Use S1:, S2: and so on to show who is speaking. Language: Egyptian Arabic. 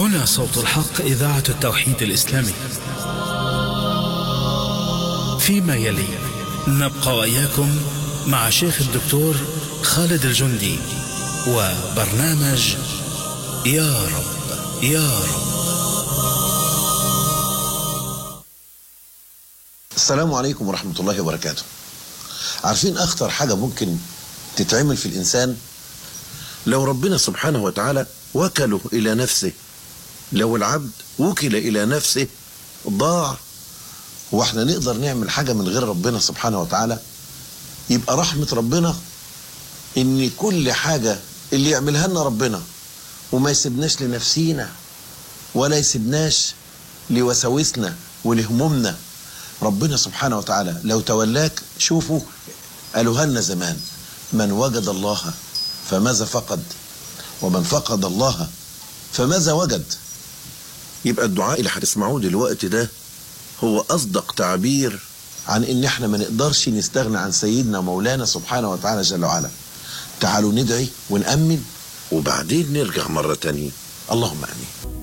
S1: هنا صوت الحق إذاعة التوحيد الإسلامي فيما يلي نبقى وإياكم مع شيخ الدكتور خالد الجندي وبرنامج يا رب يا رب
S2: السلام عليكم ورحمة الله وبركاته عارفين أخطر حاجة ممكن تتعمل في الإنسان لو ربنا سبحانه وتعالى وكله إلى نفسه لو العبد وكل إلى نفسه ضاع واحنا نقدر نعمل حاجة من غير ربنا سبحانه وتعالى يبقى رحمة ربنا ان كل حاجة اللي يعملها لنا ربنا وما يسيبناش لنفسينا ولا يسيبناش لوساوسنا ولهمومنا ربنا سبحانه وتعالى لو تولاك شوفوا قالوها لنا زمان من وجد الله فماذا فقد ومن فقد الله فماذا وجد يبقى الدعاء اللي هتسمعوه دلوقتي ده هو أصدق تعبير عن إن إحنا ما نقدرش نستغنى عن سيدنا مولانا سبحانه وتعالى جل وعلا تعالوا ندعي ونأمن وبعدين نرجع مرة تانية اللهم آمين